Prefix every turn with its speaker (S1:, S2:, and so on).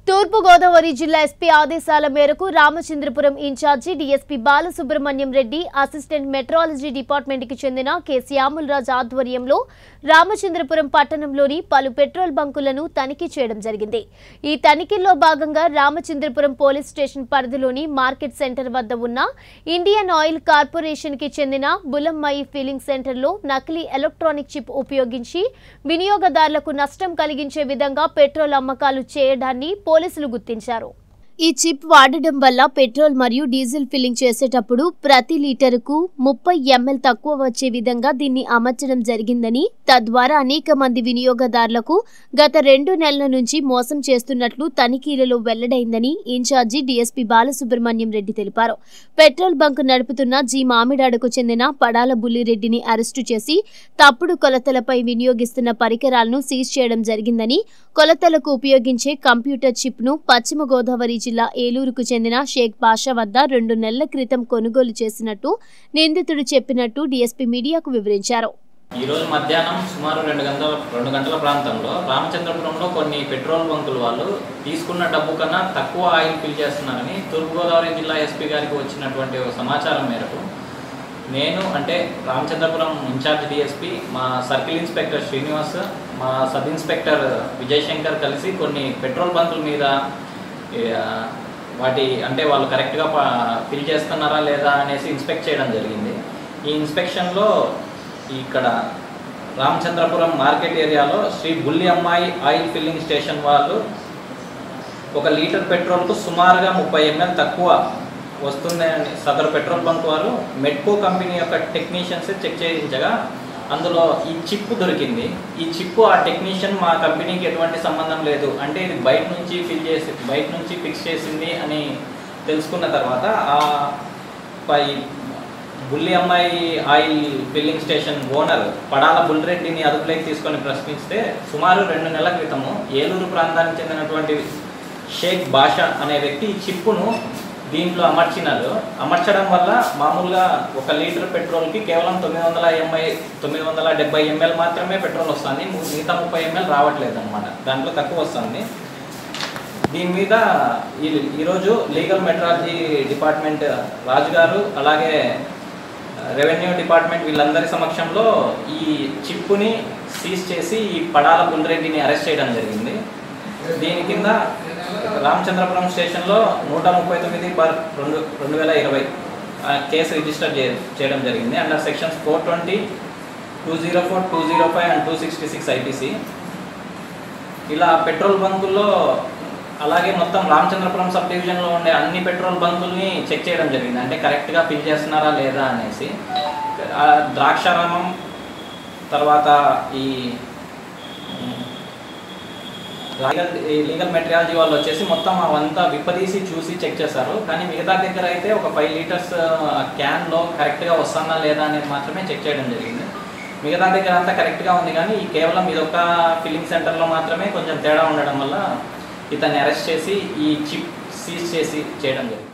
S1: తూర్పుగోదావరి జిల్లా ఎస్పీ ఆదేశాల మేరకు Ramachandrapuram incharge DSP Balasubrahmanyam Reddy assistant metrology డిపార్ట్మెంట్కి చెందిన కె శ్యాములరాజ్ ఆధ్వర్యంలో రామచంద్రపురం పట్టణంలోని పలు పెట్రోల్ బంకులను తనిఖీ చేయడం జరిగింది ఈ తనిఖీల్లో భాగంగా రామచంద్రపురం పోలీస్ స్టేషన్ పరిధిలోని మార్కెట్ సెంటర్ వద్ద ఉన్న ఇండియన్ ఆయిల్ కార్పొరేషన్ కి చెందిన బులమ్మయి ఫిల్లింగ్ సెంటర్లో నకిలీ ఎలక్ట్రానిక్ చిప్ ఉపయోగించి వినియోగదారులకు నష్టం కలిగించే విధంగా పెట్రోల్ అమ్మకాలు చేయడాన్ని పోలీసులు గుర్తించారు ఈ చిప్ వాడడం వల్ల పెట్రోల్ మరియు డీజిల్ ఫిల్లింగ్ చేసేటప్పుడు ప్రతి లీటరుకు ముప్పై ఎంఎల్ తక్కువ వచ్చే విధంగా దీన్ని అమర్చడం జరిగిందని తద్వారా అనేక మంది వినియోగదారులకు గత రెండు నెలల నుంచి మోసం చేస్తున్నట్లు తనిఖీలలో వెల్లడైందని ఇన్ఛార్జి డీఎస్పీ బాలసుబ్రహ్మణ్యం రెడ్డి తెలిపారు పెట్రోల్ బంక్ నడుపుతున్న జి మామిడాడకు చెందిన పడాల బుల్లిరెడ్డిని అరెస్టు చేసి తప్పుడు కొలతలపై వినియోగిస్తున్న పరికరాలను సీజ్ చేయడం జరిగిందని కొలతలకు ఉపయోగించే కంప్యూటర్ చిప్ను పశ్చిమ గోదావరి జిల్లా ఏలూరుకు చెందిన షేక్ బాషా వద్ద రెండు నెలల క్రితం కొనుగోలు చేసినట్టు నిందితుడు చెప్పినట్టు డీఎస్పీ మీడియాకు వివరించారు
S2: ఈ రోజు మధ్యాహ్నం సుమారు రెండు గంటల రెండు గంటల ప్రాంతంలో రామచంద్రపురంలో కొన్ని పెట్రోల్ బంకుల వాళ్ళు తీసుకున్న డబ్బు కన్నా తక్కువ ఆయిల్ ఫిల్ చేస్తున్నారని తూర్పుగోదావరి జిల్లా ఎస్పీ గారికి వచ్చినటువంటి ఒక సమాచారం మేరకు నేను అంటే రామచంద్రపురం ఇన్ఛార్జ్ డిఎస్పి మా సర్కిల్ ఇన్స్పెక్టర్ శ్రీనివాస్ మా సబ్ ఇన్స్పెక్టర్ విజయ్ శంకర్ కలిసి కొన్ని పెట్రోల్ బంకుల మీద ఏ, వాటి అంటే వాళ్ళు కరెక్ట్గా ఫిల్ చేస్తున్నారా లేదా అనేసి ఇన్స్పెక్ట్ చేయడం జరిగింది ఈ ఇన్స్పెక్షన్లో ఇక్కడ రామచంద్రపురం మార్కెట్ ఏరియాలో శ్రీ బుల్లి అమ్మాయి ఆయిల్ ఫిల్లింగ్ స్టేషన్ వాళ్ళు ఒక లీటర్ పెట్రోల్కు సుమారుగా ముప్పై ఎంఎల్ తక్కువ వస్తుంది అని సదరు పెట్రోల్ బంక్ వారు మెట్కో కంపెనీ యొక్క టెక్నీషియన్స్ చెక్ చేయించగా అందులో ఈ చిప్ దొరికింది ఈ చిప్ ఆ టెక్నీషియన్ మా కంపెనీకి ఎటువంటి సంబంధం లేదు అంటే ఇది బయట నుంచి ఫిల్ చేసి బయట నుంచి ఫిక్స్ చేసింది అని తెలుసుకున్న తర్వాత ఆ పై బుల్లి అమ్మాయి oil filling station owner Padala బుల్రెడ్డిని అదుపులోకి తీసుకొని ప్రశ్నిస్తే సుమారు రెండు నెలల క్రితము ఏలూరు ప్రాంతానికి చెందినటువంటి షేక్ బాషా అనే వ్యక్తి ఈ చిప్పును దీంట్లో అమర్చినారు అమర్చడం వల్ల మామూలుగా ఒక లీటర్ పెట్రోల్కి కేవలం తొమ్మిది వందల ఎంఐ తొమ్మిది వందల డెబ్బై ఎంఎల్ మాత్రమే పెట్రోల్ వస్తుంది మిగతా ముప్పై ఎంఎల్ రావట్లేదు అనమాట దాంట్లో తక్కువ వస్తుంది దీని మీద ఈ ఈరోజు లీగల్ మెట్రాలజీ డిపార్ట్మెంట్ రాజు గారు అలాగే రెవెన్యూ డిపార్ట్మెంట్ వీళ్ళందరి సమక్షంలో ఈ చిప్పుని సీజ్ చేసి ఈ పడాల బుల్రెడ్డిని అరెస్ట్ చేయడం జరిగింది దీని కింద రామచంద్రపురం స్టేషన్లో నూట ముప్పై తొమ్మిది బర్ రెండు రెండు వేల ఇరవై కేసు రిజిస్టర్ చే చేయడం జరిగింది under sections four twenty two zero four two zero five and two sixty six IPC ఇలా పెట్రోల్ బంకుల్లో అలాగే మొత్తం రామచంద్రపురం సబ్ డివిజన్లో ఉండే అన్ని పెట్రోల్ బంకుల్ని చెక్ చేయడం జరిగింది అంటే కరెక్ట్గా ఫిల్ చేస్తున్నారా లేదా అనేసి ఆ ద్రాక్షారామం తర్వాత ఈ లీగల్ ఈ లీగల్ మెటీరియాలజీ వాళ్ళు వచ్చేసి మొత్తం అవంతా విప్పదీసి చూసి చెక్ చేశారు కానీ మిగతా దగ్గర అయితే ఒక ఫైవ్ లీటర్స్ క్యాన్లో కరెక్ట్గా వస్తుందా లేదా అనేది మాత్రమే చెక్ చేయడం జరిగింది మిగతా దగ్గర అంతా కరెక్ట్గా ఉంది కానీ ఈ కేవలం ఇదొక ఫిల్లింగ్ సెంటర్లో మాత్రమే కొంచెం తేడా ఉండడం వల్ల ఇతన్ని అరెస్ట్ చేసి ఈ చిప్ సీజ్ చేసి చేయడం జరిగింది